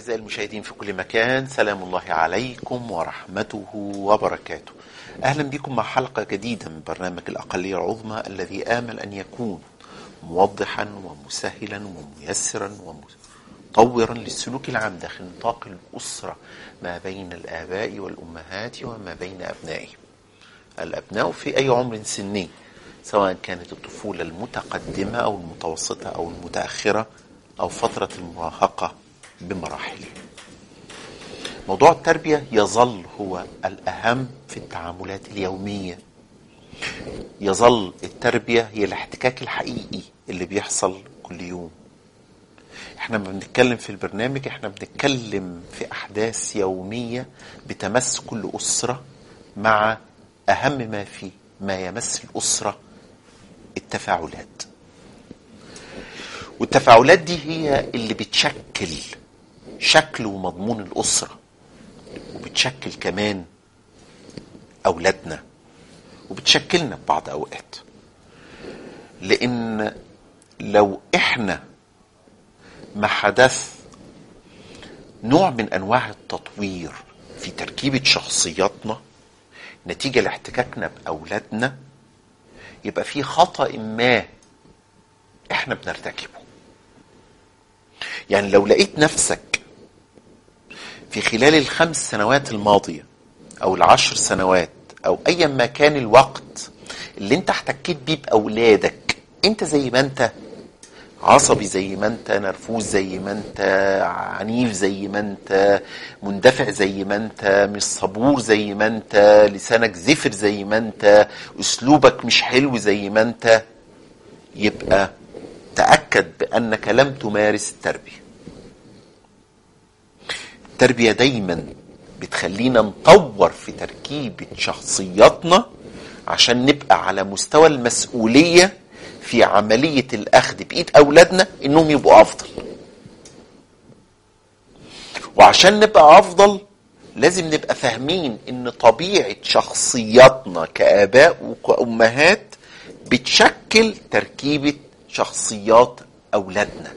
أعزائي المشاهدين في كل مكان سلام الله عليكم ورحمته وبركاته أهلا بكم مع حلقة جديدة من برنامج الأقلية العظمى الذي آمل أن يكون موضحا ومسهلا وميسرا ومطورا للسلوك العام داخل نطاق الأسرة ما بين الآباء والأمهات وما بين أبنائهم الأبناء في أي عمر سني سواء كانت الطفولة المتقدمة أو المتوسطة أو المتأخرة أو فترة المراهقة بمراحله موضوع التربية يظل هو الأهم في التعاملات اليومية يظل التربية هي الاحتكاك الحقيقي اللي بيحصل كل يوم احنا ما بنتكلم في البرنامج احنا بنتكلم في أحداث يومية بتمس كل أسرة مع أهم ما في ما يمس الأسرة التفاعلات والتفاعلات دي هي اللي بتشكل شكل ومضمون الأسرة وبتشكل كمان أولادنا وبتشكلنا ببعض أوقات لأن لو إحنا ما حدث نوع من أنواع التطوير في تركيبة شخصياتنا نتيجة لاحتكاكنا بأولادنا يبقى في خطأ ما احنا بنرتكبه يعني لو لقيت نفسك في خلال الخمس سنوات الماضية أو العشر سنوات أو أيا ما كان الوقت اللي أنت احتكيت بيه بأولادك أنت زي ما أنت عصبي زي ما أنت نرفوز زي ما أنت عنيف زي ما أنت مندفع زي ما أنت مش صبور زي ما أنت لسانك زفر زي ما أنت أسلوبك مش حلو زي ما أنت يبقى تأكد بأنك لم تمارس التربية التربية دايما بتخلينا نطور في تركيبة شخصياتنا عشان نبقى على مستوى المسؤولية في عملية الأخذ بإيد أولادنا إنهم يبقوا أفضل وعشان نبقى أفضل لازم نبقى فاهمين إن طبيعة شخصياتنا كآباء وكأمهات بتشكل تركيبة شخصيات أولادنا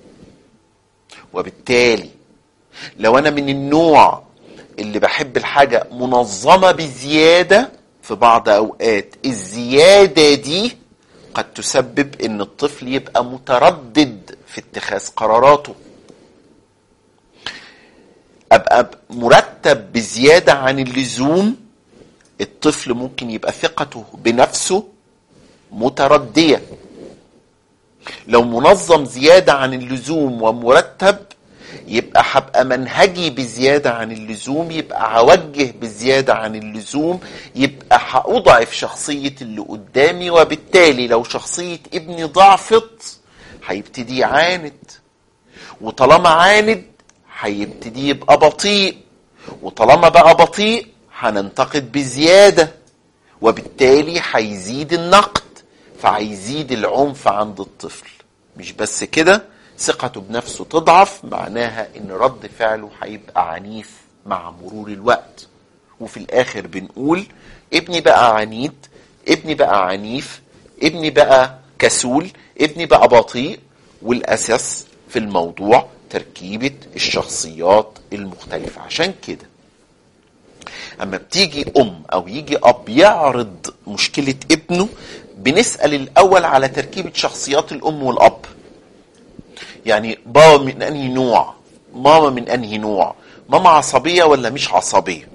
وبالتالي لو أنا من النوع اللي بحب الحاجة منظمة بزيادة في بعض أوقات الزيادة دي قد تسبب ان الطفل يبقى متردد في اتخاذ قراراته ابقى مرتب بزياده عن اللزوم الطفل ممكن يبقى ثقته بنفسه مترديه لو منظم زياده عن اللزوم ومرتب يبقى هبقى منهجي بزيادة عن اللزوم يبقى هوجه بزيادة عن اللزوم يبقى هأضعف شخصية اللي قدامي وبالتالي لو شخصية ابني ضعفت هيبتدي يعاند وطالما عاند هيبتدي يبقى بطيء وطالما بقى بطيء هننتقد بزيادة وبالتالي هيزيد النقد فهيزيد العنف عند الطفل مش بس كده ثقته بنفسه تضعف معناها ان رد فعله هيبقى عنيف مع مرور الوقت وفي الاخر بنقول ابني بقى عنيد ابني بقى عنيف ابني بقى كسول ابني بقى بطيء والاساس في الموضوع تركيبة الشخصيات المختلفة عشان كده اما بتيجي ام او يجي اب يعرض مشكلة ابنه بنسأل الاول على تركيبة شخصيات الام والاب يعني بابا من انهي نوع ماما من انهي نوع ماما عصبيه ولا مش عصبيه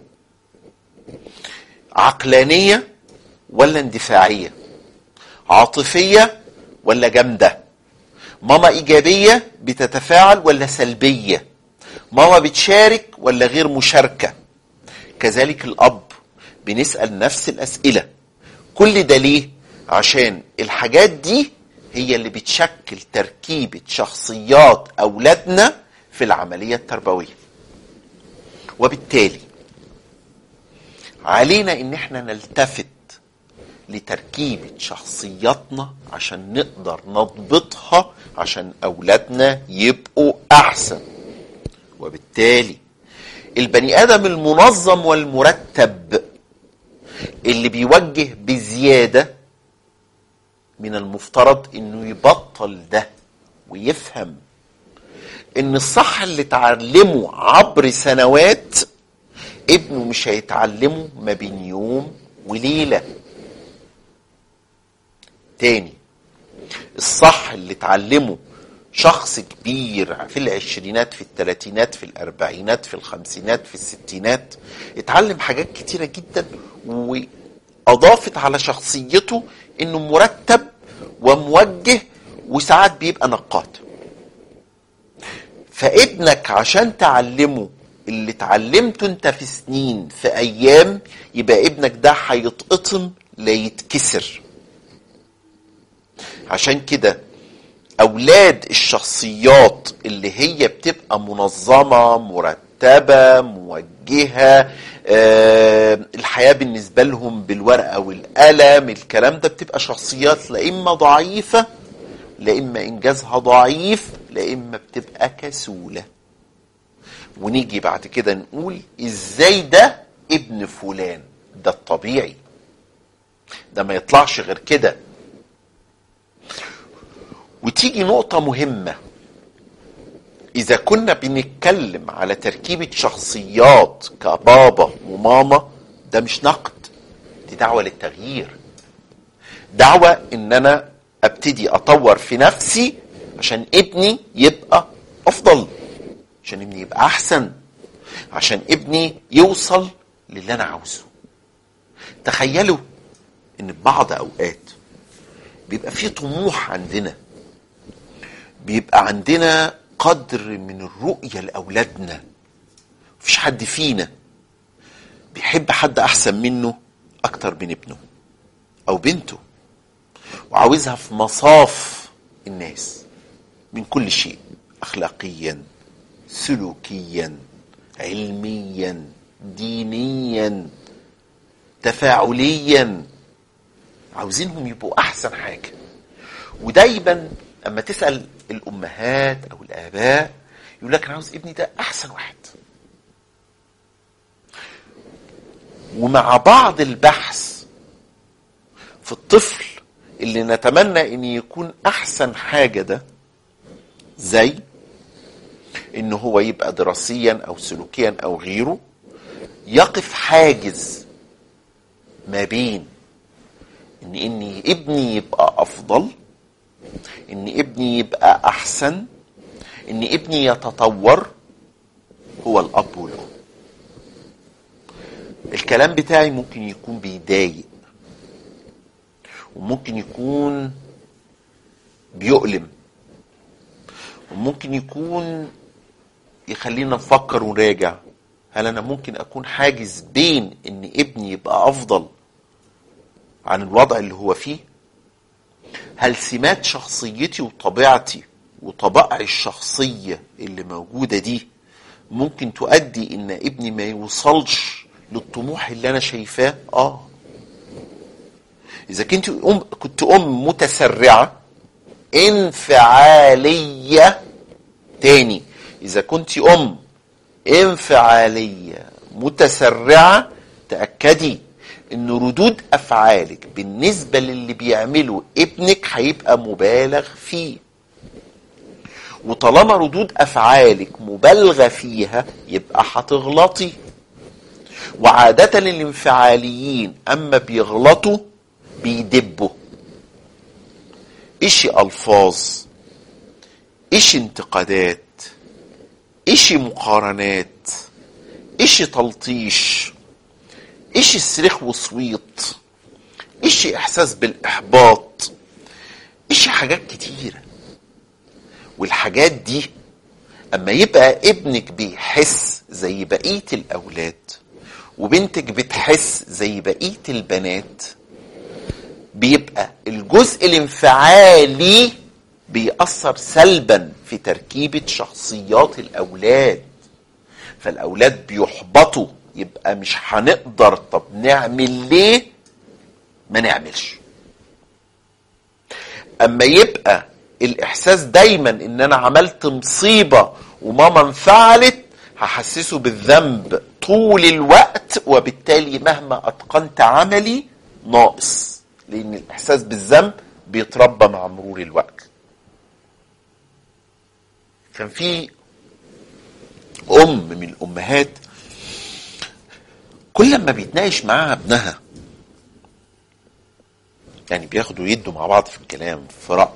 عقلانيه ولا اندفاعيه عاطفيه ولا جامده ماما ايجابيه بتتفاعل ولا سلبيه ماما بتشارك ولا غير مشاركه كذلك الاب بنسال نفس الاسئله كل ده ليه عشان الحاجات دي هي اللي بتشكل تركيبة شخصيات أولادنا في العملية التربوية وبالتالي علينا ان احنا نلتفت لتركيبة شخصياتنا عشان نقدر نضبطها عشان أولادنا يبقوا أحسن وبالتالي البني آدم المنظم والمرتب اللي بيوجه بزيادة من المفترض انه يبطل ده ويفهم ان الصح اللي اتعلمه عبر سنوات ابنه مش هيتعلمه ما بين يوم وليله تاني الصح اللي اتعلمه شخص كبير في العشرينات في الثلاثينات في الاربعينات في الخمسينات في الستينات اتعلم حاجات كتيره جدا واضافت على شخصيته انه مرتب وموجه وساعات بيبقى نقاد فابنك عشان تعلمه اللي اتعلمته انت في سنين في ايام يبقى ابنك ده هيتقطم لا يتكسر عشان كده اولاد الشخصيات اللي هي بتبقى منظمه مرتبه موجهه آه، الحياه بالنسبه لهم بالورقه والقلم الكلام ده بتبقى شخصيات لا اما ضعيفه لا اما انجازها ضعيف لا اما بتبقى كسوله ونيجي بعد كده نقول ازاي ده ابن فلان ده الطبيعي ده ما يطلعش غير كده وتيجي نقطة مهمة إذا كنا بنتكلم على تركيبة شخصيات كبابا وماما ده مش نقد دي دعوة للتغيير دعوة إن أنا أبتدي أطور في نفسي عشان ابني يبقى أفضل عشان ابني يبقى أحسن عشان ابني يوصل للي أنا عاوزه تخيلوا إن في بعض أوقات بيبقى في طموح عندنا بيبقى عندنا قدر من الرؤية لأولادنا مفيش حد فينا بيحب حد أحسن منه أكتر من ابنه أو بنته وعاوزها في مصاف الناس من كل شيء أخلاقيا سلوكيا علميا دينيا تفاعليا عاوزينهم يبقوا أحسن حاجة ودايما اما تسال الامهات او الاباء يقول لك انا عاوز ابني ده احسن واحد ومع بعض البحث في الطفل اللي نتمنى ان يكون احسن حاجه ده زي ان هو يبقى دراسيا او سلوكيا او غيره يقف حاجز ما بين ان ان ابني يبقى افضل ان ابني يبقى احسن ان ابني يتطور هو الاب والام الكلام بتاعي ممكن يكون بيضايق وممكن يكون بيؤلم وممكن يكون يخلينا نفكر ونراجع هل انا ممكن اكون حاجز بين ان ابني يبقى افضل عن الوضع اللي هو فيه هل سمات شخصيتي وطبيعتي وطبائعي الشخصية اللي موجودة دي ممكن تؤدي ان ابني ما يوصلش للطموح اللي انا شايفاه اه اذا كنت ام كنت ام متسرعة انفعالية تاني اذا كنت ام انفعالية متسرعة تأكدي ان ردود افعالك بالنسبه للي بيعمله ابنك هيبقى مبالغ فيه وطالما ردود افعالك مبالغه فيها يبقى هتغلطي وعاده الانفعاليين اما بيغلطوا بيدبوا ايش الفاظ ايش انتقادات ايش مقارنات ايش تلطيش ايش الصريخ وصويت ايش احساس بالاحباط ايش حاجات كتيره والحاجات دي اما يبقى ابنك بيحس زي بقيه الاولاد وبنتك بتحس زي بقيه البنات بيبقى الجزء الانفعالي بيأثر سلبا في تركيبة شخصيات الأولاد فالأولاد بيحبطوا يبقى مش هنقدر طب نعمل ليه ما نعملش اما يبقى الاحساس دايما ان انا عملت مصيبه وماما انفعلت هحسسه بالذنب طول الوقت وبالتالي مهما اتقنت عملي ناقص لان الاحساس بالذنب بيتربى مع مرور الوقت كان في ام من الامهات كل ما بيتناقش معاها ابنها يعني بياخدوا يدوا مع بعض في الكلام في رأي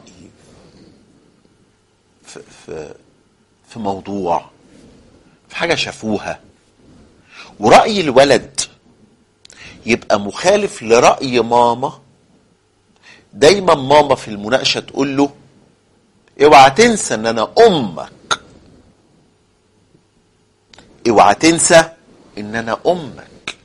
في, في, في موضوع في حاجة شافوها ورأي الولد يبقى مخالف لرأي ماما دايما ماما في المناقشة تقول له اوعى تنسى ان انا امك اوعى تنسى ان انا امك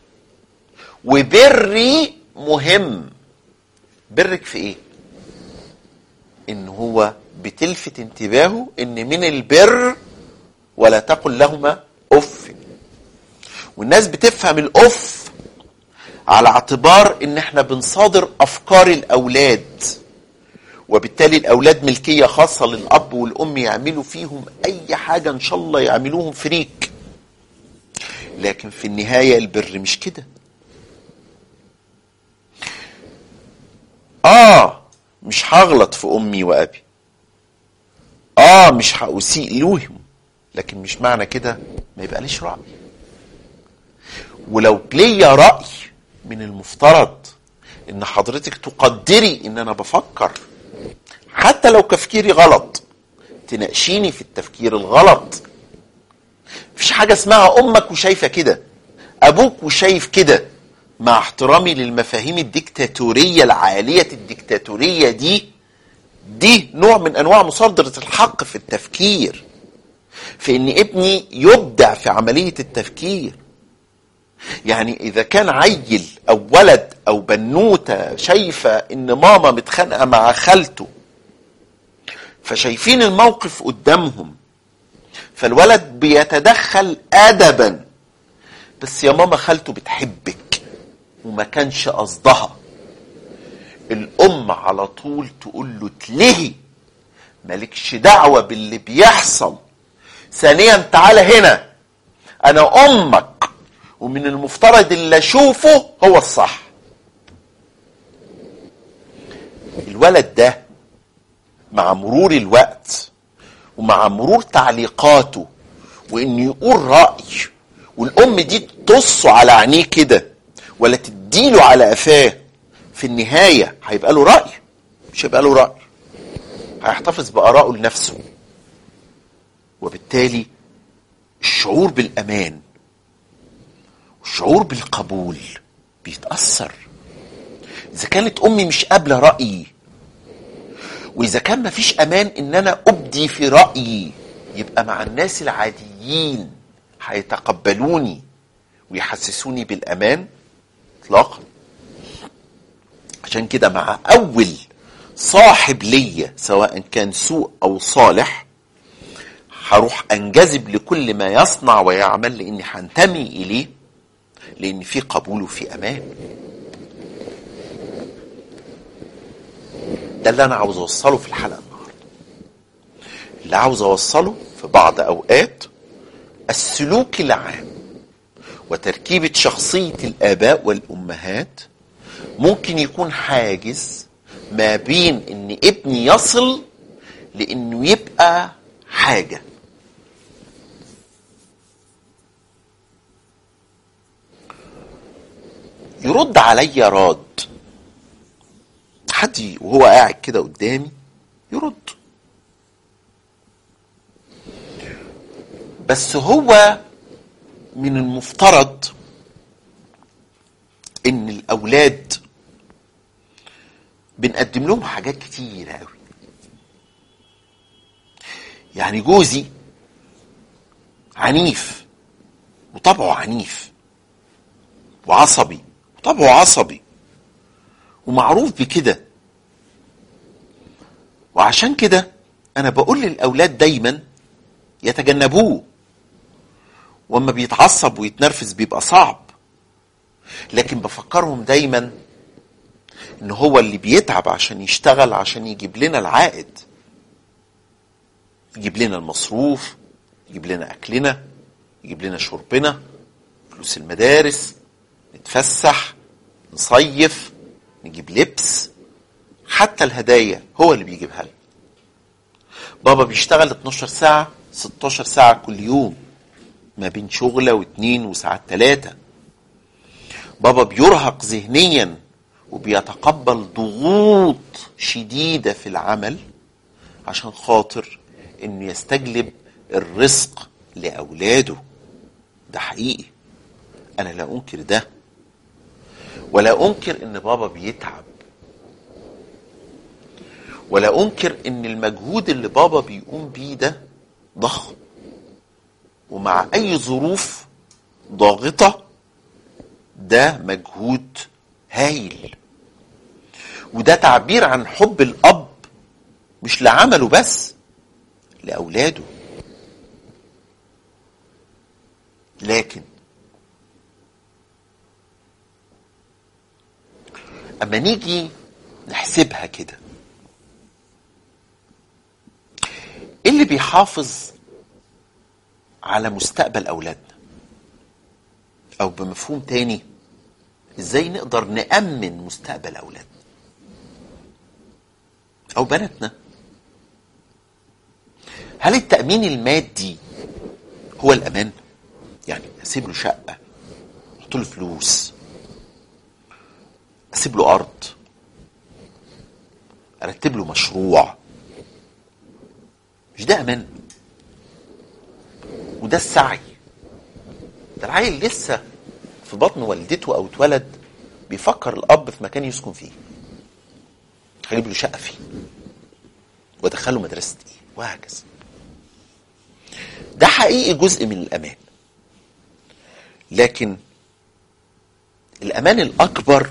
وبري مهم برك في ايه ان هو بتلفت انتباهه ان من البر ولا تقل لهما اف والناس بتفهم الاف على اعتبار ان احنا بنصادر افكار الاولاد وبالتالي الاولاد ملكيه خاصه للاب والام يعملوا فيهم اي حاجه ان شاء الله يعملوهم فريك لكن في النهايه البر مش كده اه مش هغلط في امي وابي اه مش هاسيء لهم لكن مش معنى كده ما يبقى ليش راي ولو ليا راي من المفترض ان حضرتك تقدري ان انا بفكر حتى لو تفكيري غلط تناقشيني في التفكير الغلط مفيش حاجه اسمها امك وشايفه كده ابوك وشايف كده مع احترامي للمفاهيم الديكتاتوريه العاليه الديكتاتوريه دي دي نوع من انواع مصادره الحق في التفكير في ان ابني يبدع في عمليه التفكير يعني اذا كان عيل او ولد او بنوته شايفه ان ماما متخانقه مع خالته فشايفين الموقف قدامهم فالولد بيتدخل ادبا بس يا ماما خالته بتحبك وما كانش قصدها الام على طول تقول له تلهي مالكش دعوه باللي بيحصل ثانيا تعالى هنا انا امك ومن المفترض اللي اشوفه هو الصح الولد ده مع مرور الوقت ومع مرور تعليقاته وانه يقول راي والام دي تصه على عينيه كده ولا تديله على قفاه في النهايه هيبقى له راي مش هيبقى له راي هيحتفظ بارائه لنفسه وبالتالي الشعور بالامان والشعور بالقبول بيتاثر اذا كانت امي مش قابله رايي واذا كان مفيش امان ان انا ابدي في رايي يبقى مع الناس العاديين هيتقبلوني ويحسسوني بالامان اطلاقا عشان كده مع اول صاحب ليا سواء كان سوء او صالح هروح انجذب لكل ما يصنع ويعمل لاني هنتمي اليه لان في قبول وفي امان ده اللي انا عاوز اوصله في الحلقه النهارده اللي عاوز اوصله في بعض اوقات السلوك العام وتركيبه شخصيه الاباء والامهات ممكن يكون حاجز ما بين ان ابني يصل لانه يبقى حاجه يرد عليا راد حد وهو قاعد كده قدامي يرد بس هو من المفترض ان الاولاد بنقدم لهم حاجات كتيرة قوي يعني جوزي عنيف وطبعه عنيف وعصبي وطبعه عصبي ومعروف بكده وعشان كده انا بقول للاولاد دايما يتجنبوه واما بيتعصب ويتنرفز بيبقى صعب لكن بفكرهم دايما ان هو اللي بيتعب عشان يشتغل عشان يجيب لنا العائد يجيب لنا المصروف يجيب لنا اكلنا يجيب لنا شربنا فلوس المدارس نتفسح نصيف نجيب لبس حتى الهدايا هو اللي بيجيبها لنا بابا بيشتغل 12 ساعة 16 ساعة كل يوم ما بين شغلة واتنين وساعات تلاتة بابا بيرهق ذهنيا وبيتقبل ضغوط شديدة في العمل عشان خاطر انه يستجلب الرزق لأولاده ده حقيقي أنا لا أنكر ده ولا أنكر إن بابا بيتعب ولا أنكر إن المجهود اللي بابا بيقوم بيه ده ضخم ومع أي ظروف ضاغطة ده مجهود هايل وده تعبير عن حب الأب مش لعمله بس لأولاده لكن اما نيجي نحسبها كده ايه اللي بيحافظ على مستقبل اولادنا او بمفهوم تاني ازاي نقدر نأمن مستقبل اولادنا او بناتنا هل التأمين المادي هو الأمان؟ يعني أسيب له شقة أحط له فلوس أسيب له أرض أرتب له مشروع مش ده أمان وده السعي ده العيل لسه في بطن والدته أو اتولد بيفكر الأب في مكان يسكن فيه هجيب له شقة فيه وادخله مدرسة ايه وهكذا ده حقيقي جزء من الأمان لكن الأمان الأكبر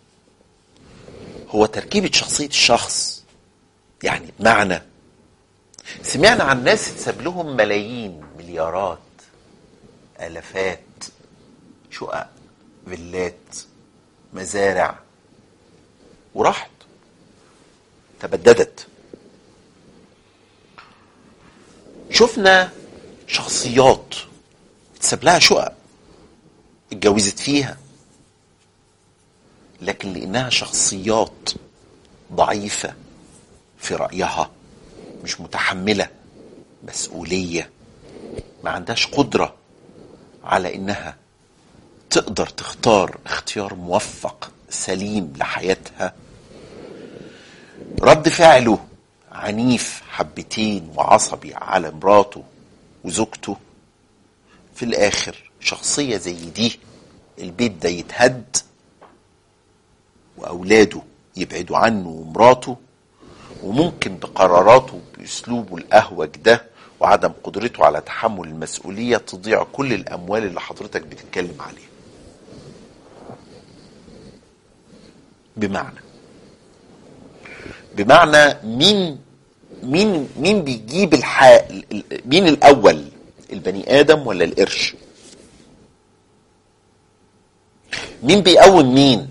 هو تركيبة شخصية الشخص يعني بمعنى سمعنا عن ناس اتساب لهم ملايين مليارات آلافات شقق فيلات مزارع وراحت تبددت شفنا شخصيات اتساب لها شقق اتجوزت فيها لكن لانها شخصيات ضعيفه في رايها مش متحمله مسؤوليه ما عندهاش قدره على انها تقدر تختار اختيار موفق سليم لحياتها رد فعله عنيف حبتين وعصبي على مراته وزوجته في الاخر شخصية زي دي البيت ده يتهد واولاده يبعدوا عنه ومراته وممكن بقراراته باسلوبه الاهوج ده وعدم قدرته على تحمل المسؤولية تضيع كل الاموال اللي حضرتك بتتكلم عليها بمعنى بمعنى مين مين مين بيجيب الح... مين الاول البني ادم ولا القرش مين بيقوم مين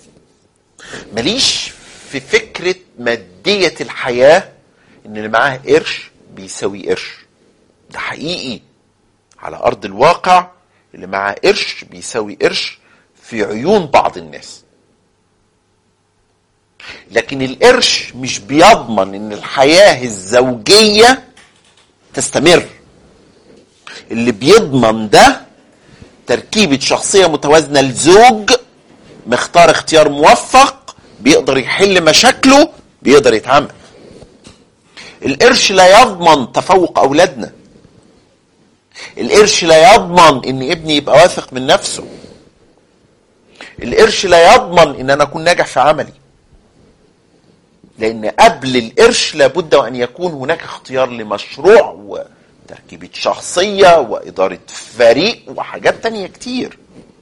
ماليش في فكرة مادية الحياة ان اللي معاه قرش بيساوي قرش ده حقيقي على ارض الواقع اللي معاه قرش بيساوي قرش في عيون بعض الناس لكن القرش مش بيضمن ان الحياة الزوجية تستمر اللي بيضمن ده تركيبة شخصية متوازنة لزوج مختار اختيار موفق بيقدر يحل مشاكله بيقدر يتعامل القرش لا يضمن تفوق اولادنا القرش لا يضمن ان ابني يبقى واثق من نفسه القرش لا يضمن ان انا اكون ناجح في عملي لان قبل القرش لابد وان يكون هناك اختيار لمشروع وتركيبة شخصية وادارة فريق وحاجات تانية كتير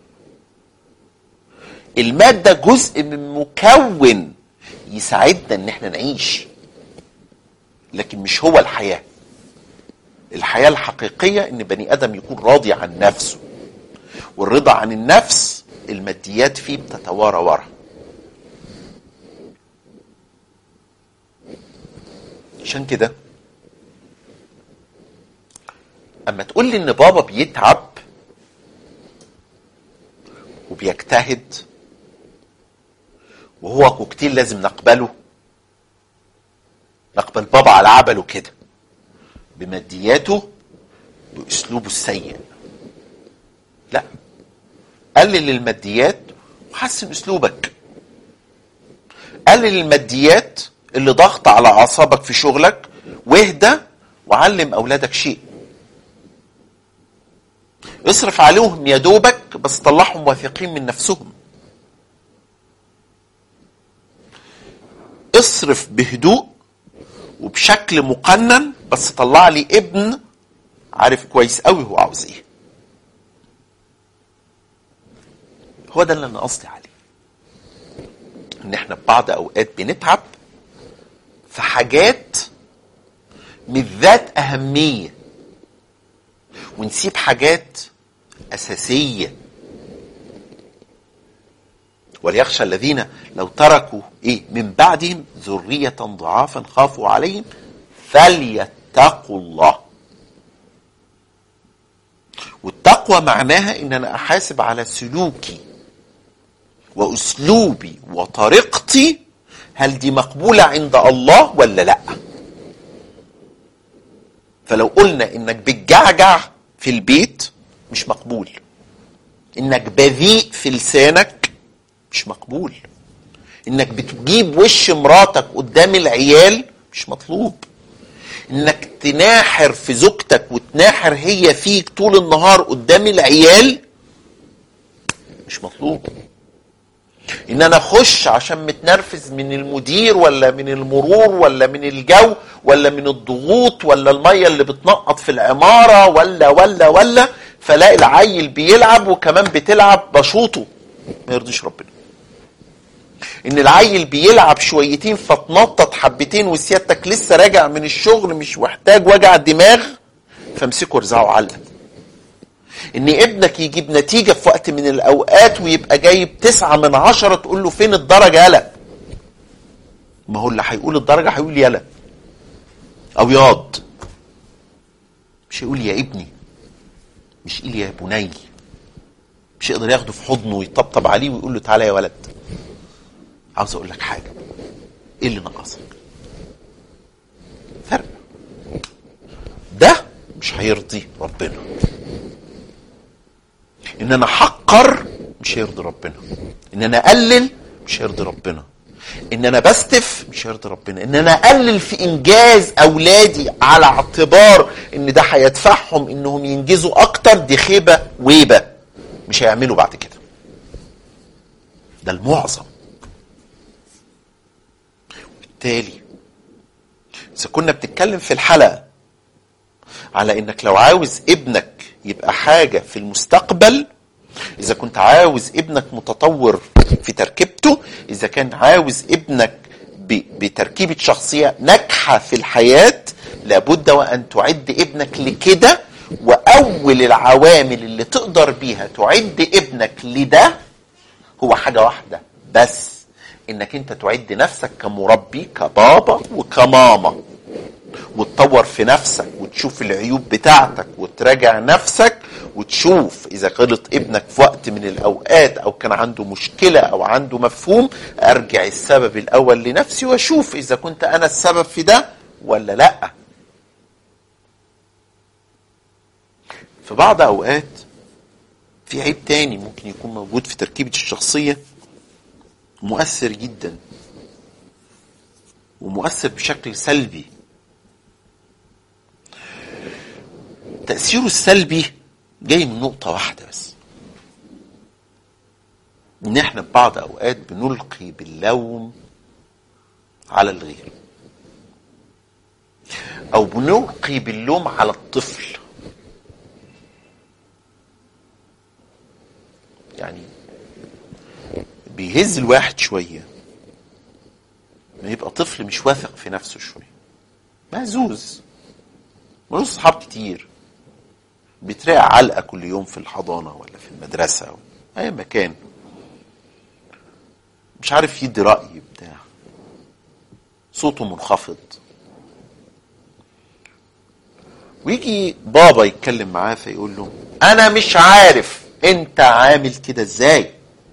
المادة جزء من مكون يساعدنا ان احنا نعيش لكن مش هو الحياة الحياة الحقيقية ان بني ادم يكون راضي عن نفسه والرضا عن النفس الماديات فيه بتتوارى ورا عشان كده اما تقول لي ان بابا بيتعب وبيجتهد وهو كوكتيل لازم نقبله نقبل بابا على عمله كده بمادياته باسلوبه السيء لا قلل الماديات وحسن اسلوبك قلل الماديات اللي ضغط على اعصابك في شغلك واهدى وعلم اولادك شيء اصرف عليهم يا دوبك بس طلعهم واثقين من نفسهم اصرف بهدوء وبشكل مقنن بس طلع لي ابن عارف كويس قوي هو عاوز ايه هو ده اللي انا قصدي عليه ان احنا ببعض اوقات بنتعب في حاجات من ذات اهميه ونسيب حاجات اساسيه وليخشى الذين لو تركوا ايه من بعدهم ذريه ضعافا خافوا عليهم فليتقوا الله والتقوى معناها ان انا احاسب على سلوكي واسلوبي وطريقتي هل دي مقبولة عند الله ولا لا فلو قلنا انك بتجعجع في البيت مش مقبول انك بذيء في لسانك مش مقبول انك بتجيب وش مراتك قدام العيال مش مطلوب انك تناحر في زوجتك وتناحر هي فيك طول النهار قدام العيال مش مطلوب ان انا اخش عشان متنرفز من المدير ولا من المرور ولا من الجو ولا من الضغوط ولا الميه اللي بتنقط في العماره ولا ولا ولا فلاقي العيل بيلعب وكمان بتلعب بشوطه ما يرضيش ربنا ان العيل بيلعب شويتين فتنطط حبتين وسيادتك لسه راجع من الشغل مش محتاج وجع دماغ فامسكه ارزعه علقه ان ابنك يجيب نتيجة في وقت من الاوقات ويبقى جايب تسعة من عشرة تقول له فين الدرجة يلا ما هو اللي هيقول الدرجة هيقول يلا او ياض مش هيقول يا ابني مش يقول يا بني مش يقدر ياخده في حضنه ويطبطب عليه ويقول له تعالى يا ولد عاوز اقول لك حاجه ايه اللي نقصك فرق ده مش هيرضي ربنا ان انا احقر مش هيرضي ربنا ان انا اقلل مش هيرضي ربنا ان انا بستف مش هيرضي ربنا ان انا اقلل في انجاز اولادي على اعتبار ان ده هيدفعهم انهم ينجزوا اكتر دي خيبه ويبه مش هيعملوا بعد كده ده المعظم بالتالي اذا كنا بنتكلم في الحلقه على انك لو عاوز ابنك يبقى حاجه في المستقبل اذا كنت عاوز ابنك متطور في تركيبته اذا كان عاوز ابنك بتركيبه شخصيه ناجحه في الحياه لابد وان تعد ابنك لكده واول العوامل اللي تقدر بيها تعد ابنك لده هو حاجه واحده بس انك انت تعد نفسك كمربي كبابا وكماما وتطور في نفسك وتشوف العيوب بتاعتك وتراجع نفسك وتشوف اذا غلط ابنك في وقت من الاوقات او كان عنده مشكله او عنده مفهوم ارجع السبب الاول لنفسي واشوف اذا كنت انا السبب في ده ولا لا في بعض اوقات في عيب تاني ممكن يكون موجود في تركيبه الشخصيه مؤثر جدا ومؤثر بشكل سلبي تأثيره السلبي جاي من نقطة واحدة بس إن إحنا في بعض أوقات بنلقي باللوم على الغير أو بنلقي باللوم على الطفل يعني بيهز الواحد شوية ما يبقى طفل مش واثق في نفسه شوية مهزوز ملوش صحاب كتير بيترقع علقة كل يوم في الحضانة ولا في المدرسة أو أي مكان مش عارف يدي رأي بتاع صوته منخفض ويجي بابا يتكلم معاه فيقول له أنا مش عارف أنت عامل كده إزاي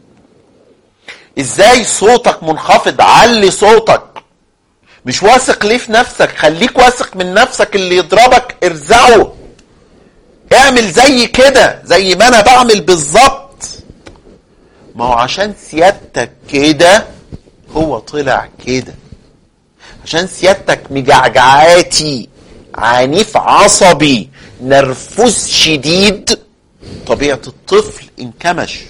ازاي صوتك منخفض علي صوتك مش واثق ليه في نفسك خليك واثق من نفسك اللي يضربك ارزعه اعمل زي كده زي ما انا بعمل بالظبط ما هو عشان سيادتك كده هو طلع كده عشان سيادتك مجعجعاتي عنيف عصبي نرفز شديد طبيعة الطفل انكمش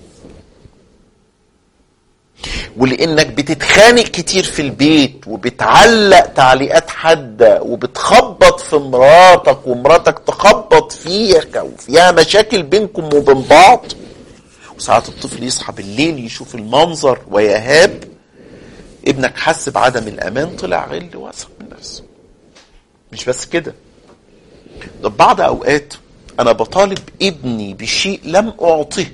ولانك بتتخانق كتير في البيت وبتعلق تعليقات حادة وبتخبط في مراتك ومراتك تخبط فيك وفيها مشاكل بينكم وبين بعض وساعات الطفل يصحى بالليل يشوف المنظر ويهاب ابنك حس بعدم الامان طلع غل واثق من نفسه مش بس كده ده بعض اوقات انا بطالب ابني بشيء لم اعطيه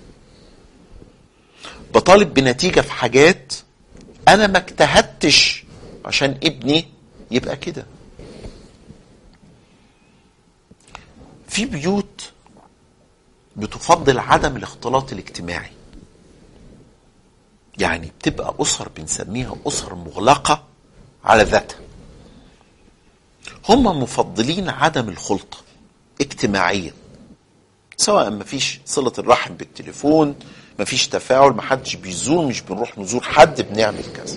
بطالب بنتيجه في حاجات انا ما اجتهدتش عشان ابني يبقى كده في بيوت بتفضل عدم الاختلاط الاجتماعي يعني بتبقى اسر بنسميها اسر مغلقه على ذاتها هم مفضلين عدم الخلطه اجتماعيا سواء ما فيش صلة الرحم بالتليفون ما فيش تفاعل ما حدش بيزور مش بنروح نزور حد بنعمل كذا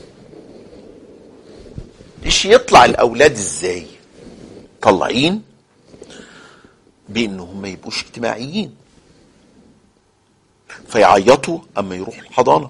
ايش يطلع الاولاد ازاي طالعين بان هم ما يبقوش اجتماعيين فيعيطوا اما يروحوا الحضانه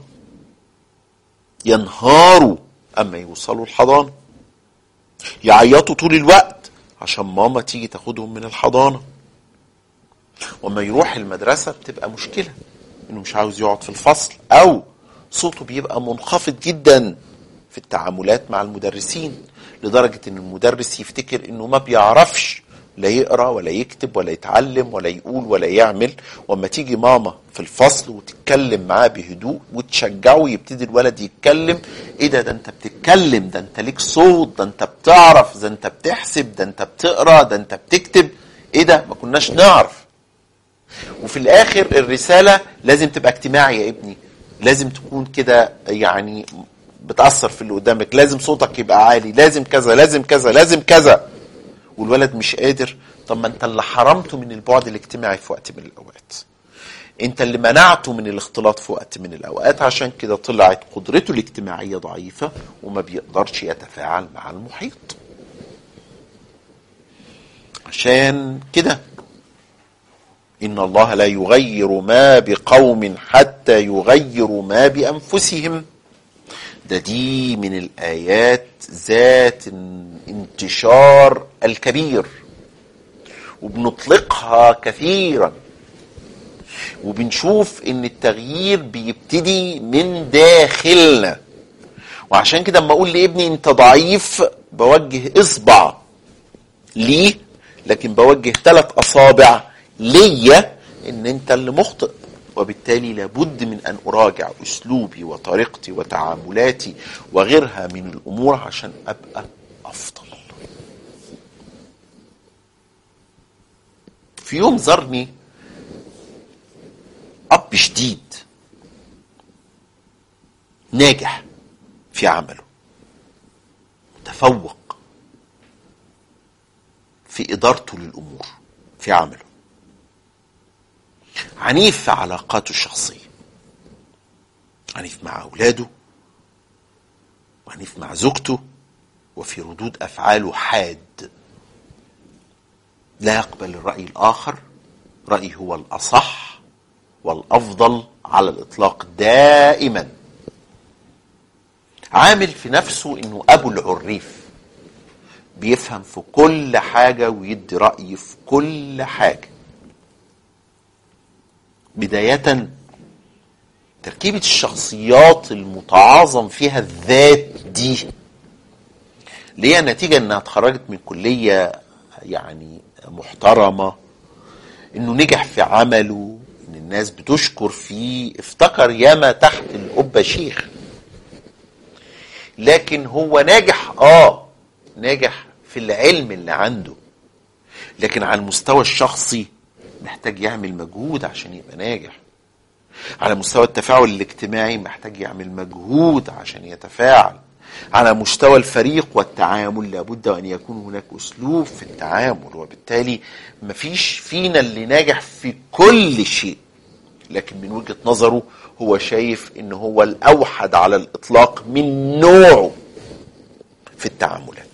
ينهاروا اما يوصلوا الحضانه يعيطوا طول الوقت عشان ماما تيجي تاخدهم من الحضانه وما يروح المدرسه بتبقى مشكله انه مش عاوز يقعد في الفصل او صوته بيبقى منخفض جدا في التعاملات مع المدرسين لدرجه ان المدرس يفتكر انه ما بيعرفش لا يقرا ولا يكتب ولا يتعلم ولا يقول ولا يعمل واما تيجي ماما في الفصل وتتكلم معاه بهدوء وتشجعه يبتدي الولد يتكلم ايه ده ده انت بتتكلم ده انت ليك صوت ده انت بتعرف ده انت بتحسب ده انت بتقرا ده انت بتكتب ايه ده ما كناش نعرف وفي الاخر الرساله لازم تبقى اجتماعي يا ابني لازم تكون كده يعني بتاثر في اللي قدامك لازم صوتك يبقى عالي لازم كذا لازم كذا لازم كذا والولد مش قادر طب ما انت اللي حرمته من البعد الاجتماعي في وقت من الاوقات انت اللي منعته من الاختلاط في وقت من الاوقات عشان كده طلعت قدرته الاجتماعيه ضعيفه وما بيقدرش يتفاعل مع المحيط عشان كده ان الله لا يغير ما بقوم حتى يغيروا ما بانفسهم ده دي من الايات ذات انتشار الكبير وبنطلقها كثيرا وبنشوف ان التغيير بيبتدي من داخلنا وعشان كده اما اقول لابني انت ضعيف بوجه اصبع ليه لكن بوجه ثلاث اصابع ليا ان انت اللي مخطئ وبالتالي لابد من ان اراجع اسلوبي وطريقتي وتعاملاتي وغيرها من الامور عشان ابقى افضل في يوم زارني اب شديد ناجح في عمله متفوق في ادارته للامور في عمله عنيف في علاقاته الشخصيه عنيف مع اولاده وعنيف مع زوجته وفي ردود افعاله حاد لا يقبل الراي الاخر رايي هو الاصح والافضل على الاطلاق دائما عامل في نفسه انه ابو العريف بيفهم في كل حاجه ويدي راي في كل حاجه بدايه تركيبه الشخصيات المتعاظم فيها الذات دي ليها نتيجه انها اتخرجت من كليه يعني محترمه انه نجح في عمله ان الناس بتشكر فيه افتكر ياما تحت القبه شيخ لكن هو ناجح اه ناجح في العلم اللي عنده لكن على المستوى الشخصي محتاج يعمل مجهود عشان يبقى ناجح على مستوى التفاعل الاجتماعي محتاج يعمل مجهود عشان يتفاعل على مستوى الفريق والتعامل لابد أن يكون هناك أسلوب في التعامل وبالتالي مفيش فينا اللي ناجح في كل شيء لكن من وجهة نظره هو شايف ان هو الأوحد على الإطلاق من نوعه في التعاملات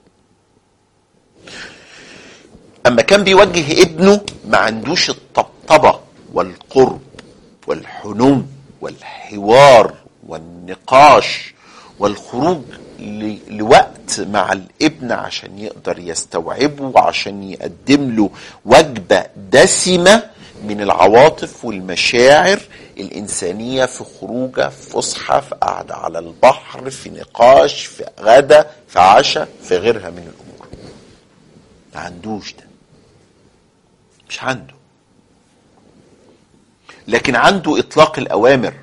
أما كان بيوجه ابنه ما عندوش الطبطبة والقرب والحنو والحوار والنقاش والخروج ل- لوقت مع الابن عشان يقدر يستوعبه وعشان يقدم له وجبة دسمة من العواطف والمشاعر الإنسانية في خروجة في فسحة في قعدة على البحر في نقاش في غدا في عشاء في غيرها من الأمور ما عندوش ده مش عنده لكن عنده إطلاق الأوامر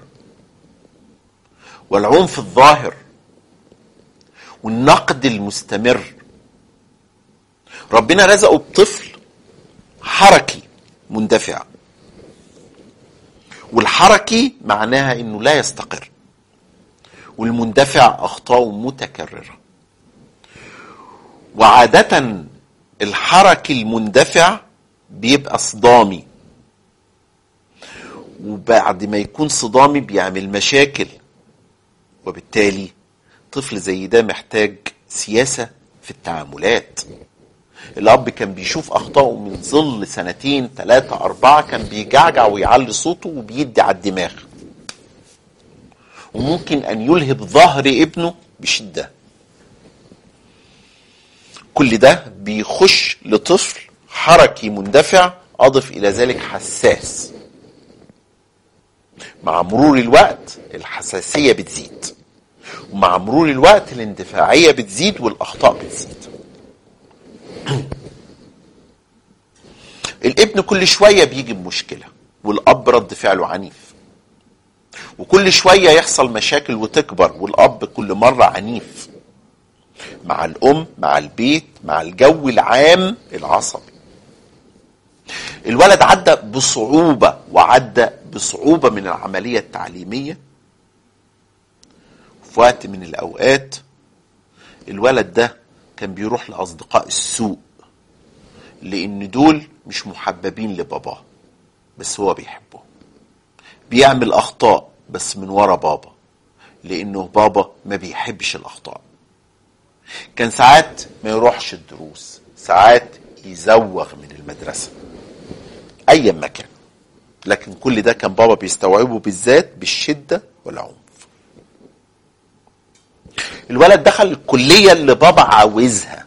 والعنف الظاهر والنقد المستمر ربنا رزقه بطفل حركي مندفع والحركي معناها انه لا يستقر والمندفع اخطاؤه متكرره وعاده الحركي المندفع بيبقى صدامي وبعد ما يكون صدامي بيعمل مشاكل وبالتالي طفل زي ده محتاج سياسة في التعاملات الأب كان بيشوف أخطائه من ظل سنتين ثلاثة أربعة كان بيجعجع ويعلي صوته وبيدي على الدماغ وممكن أن يلهب ظهر ابنه بشدة كل ده بيخش لطفل حركي مندفع أضف إلى ذلك حساس مع مرور الوقت الحساسية بتزيد ومع مرور الوقت الاندفاعية بتزيد والأخطاء بتزيد الابن كل شوية بيجي بمشكلة والأب رد فعله عنيف وكل شوية يحصل مشاكل وتكبر والأب كل مرة عنيف مع الأم مع البيت مع الجو العام العصبي الولد عدى بصعوبة وعدى بصعوبة من العملية التعليمية في وقت من الأوقات الولد ده كان بيروح لأصدقاء السوء لأن دول مش محببين لباباه بس هو بيحبه بيعمل أخطاء بس من ورا بابا لأنه بابا ما بيحبش الأخطاء كان ساعات ما يروحش الدروس ساعات يزوغ من المدرسة أيا ما كان لكن كل ده كان بابا بيستوعبه بالذات بالشدة والعنف الولد دخل الكلية اللي بابا عاوزها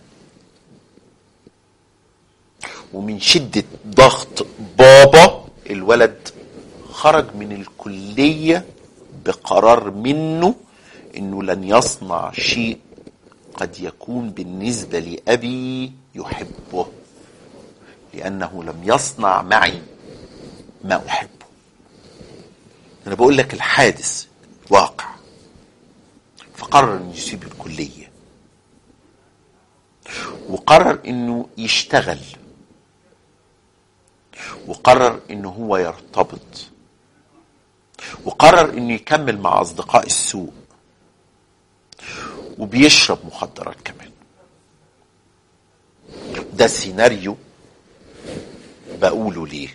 ومن شدة ضغط بابا الولد خرج من الكلية بقرار منه انه لن يصنع شيء قد يكون بالنسبة لأبي يحبه لأنه لم يصنع معي ما أحبه أنا بقول لك الحادث واقع فقرر أن يسيب الكلية وقرر أنه يشتغل وقرر أنه هو يرتبط وقرر أنه يكمل مع أصدقاء السوء وبيشرب مخدرات كمان ده سيناريو بقوله ليه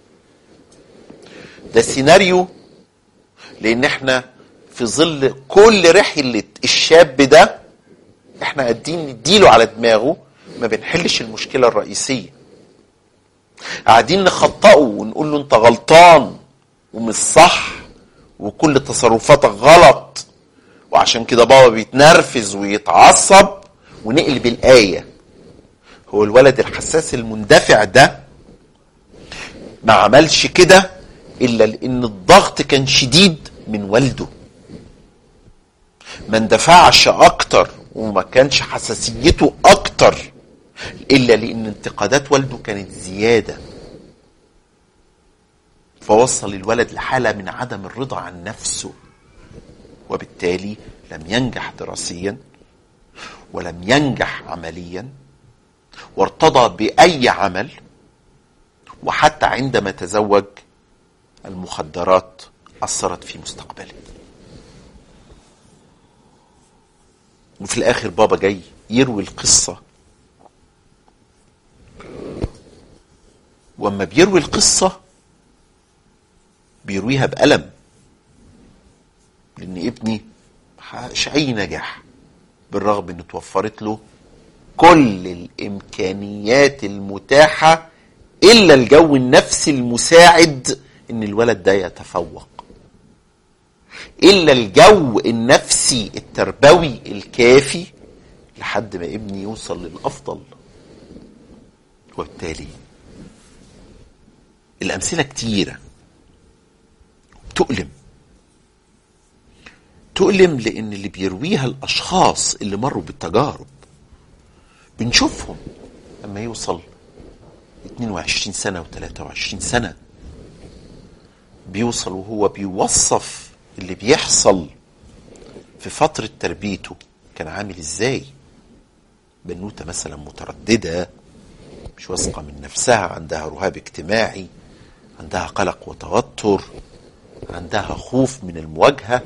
ده سيناريو لان احنا في ظل كل رحلة الشاب ده احنا قاعدين نديله على دماغه ما بنحلش المشكلة الرئيسية قاعدين نخطئه ونقول له انت غلطان ومش صح وكل تصرفاتك غلط وعشان كده بابا بيتنرفز ويتعصب ونقلب الآية هو الولد الحساس المندفع ده ما عملش كده إلا لأن الضغط كان شديد من والده ما اندفعش أكتر وما كانش حساسيته أكتر إلا لأن انتقادات والده كانت زيادة فوصل الولد لحالة من عدم الرضا عن نفسه وبالتالي لم ينجح دراسيا ولم ينجح عمليا وارتضى باي عمل وحتى عندما تزوج المخدرات اثرت في مستقبله وفي الاخر بابا جاي يروي القصة واما بيروي القصة بيرويها بألم لان ابني محققش اي نجاح بالرغم ان توفرت له كل الامكانيات المتاحة الا الجو النفسي المساعد ان الولد ده يتفوق الا الجو النفسي التربوي الكافي لحد ما ابني يوصل للافضل وبالتالي الامثله كتيره تؤلم تؤلم لان اللي بيرويها الاشخاص اللي مروا بالتجارب بنشوفهم لما يوصل 22 سنه و23 سنه بيوصل وهو بيوصف اللي بيحصل في فترة تربيته كان عامل ازاي بنوتة مثلا مترددة مش واثقة من نفسها عندها رهاب اجتماعي عندها قلق وتوتر عندها خوف من المواجهة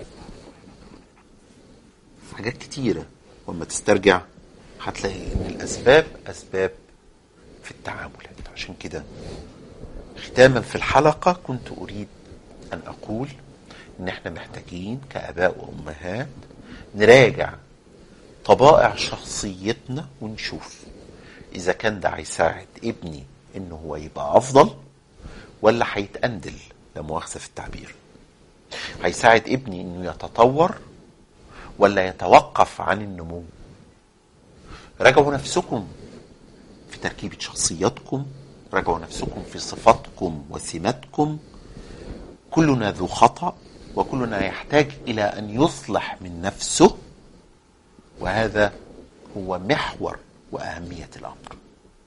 حاجات كتيرة وما تسترجع هتلاقي ان الاسباب اسباب في التعاملات عشان كده ختاما في الحلقة كنت اريد ان اقول ان احنا محتاجين كاباء وامهات نراجع طبائع شخصيتنا ونشوف اذا كان ده هيساعد ابني انه هو يبقى افضل ولا هيتأندل لا مؤاخذة في التعبير هيساعد ابني انه يتطور ولا يتوقف عن النمو راجعوا نفسكم في تركيبة شخصياتكم راجعوا نفسكم في صفاتكم وسماتكم كلنا ذو خطأ وكلنا يحتاج إلى أن يصلح من نفسه وهذا هو محور وأهمية الأمر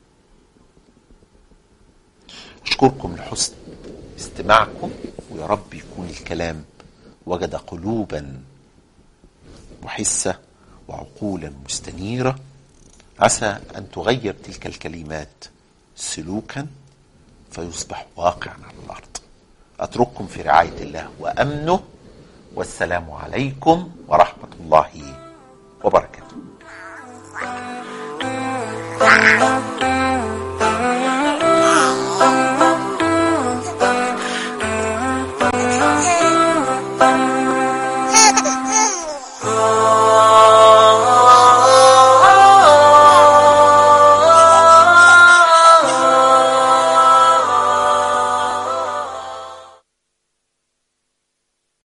أشكركم لحسن استماعكم ويا رب يكون الكلام وجد قلوبا محسة وعقولا مستنيرة عسى أن تغير تلك الكلمات سلوكا فيصبح واقعا على الأرض أترككم في رعاية الله وأمنه والسلام عليكم ورحمة